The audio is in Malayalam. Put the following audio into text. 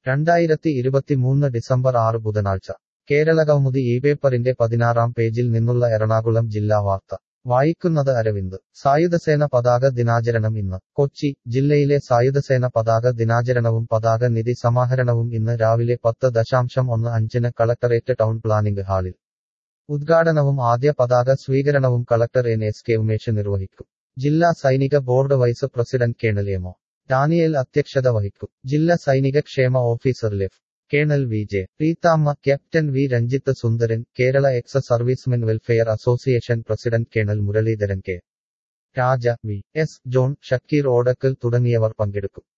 രണ്ടായിരത്തി ഇരുപത്തിമൂന്ന് ഡിസംബർ ആറ് ബുധനാഴ്ച കേരള കൗമുദി ഈ പേപ്പറിന്റെ പതിനാറാം പേജിൽ നിന്നുള്ള എറണാകുളം ജില്ലാ വാർത്ത വായിക്കുന്നത് അരവിന്ദ് സായുധസേന പതാക ദിനാചരണം ഇന്ന് കൊച്ചി ജില്ലയിലെ സായുധസേന പതാക ദിനാചരണവും പതാക നിധി സമാഹരണവും ഇന്ന് രാവിലെ പത്ത് ദശാംശം ഒന്ന് അഞ്ചിന് കളക്ടറേറ്റ് ടൗൺ പ്ലാനിംഗ് ഹാളിൽ ഉദ്ഘാടനവും ആദ്യ പതാക സ്വീകരണവും collector N S K Umesh നിർവഹിക്കും ജില്ലാ സൈനിക board vice president colonel Emo Daniel അധ്യക്ഷത വഹിക്കും ജില്ലാ സൈനിക ക്ഷേമ ഓഫീസർ ലെഫ് colonel V J Preethamma captain V Ranjith Sundaran Kerala ex servicemen welfare association president colonel Muraleedharan K Raja V S John Shakeer Odakkal തുടങ്ങിയവർ പങ്കെടുക്കും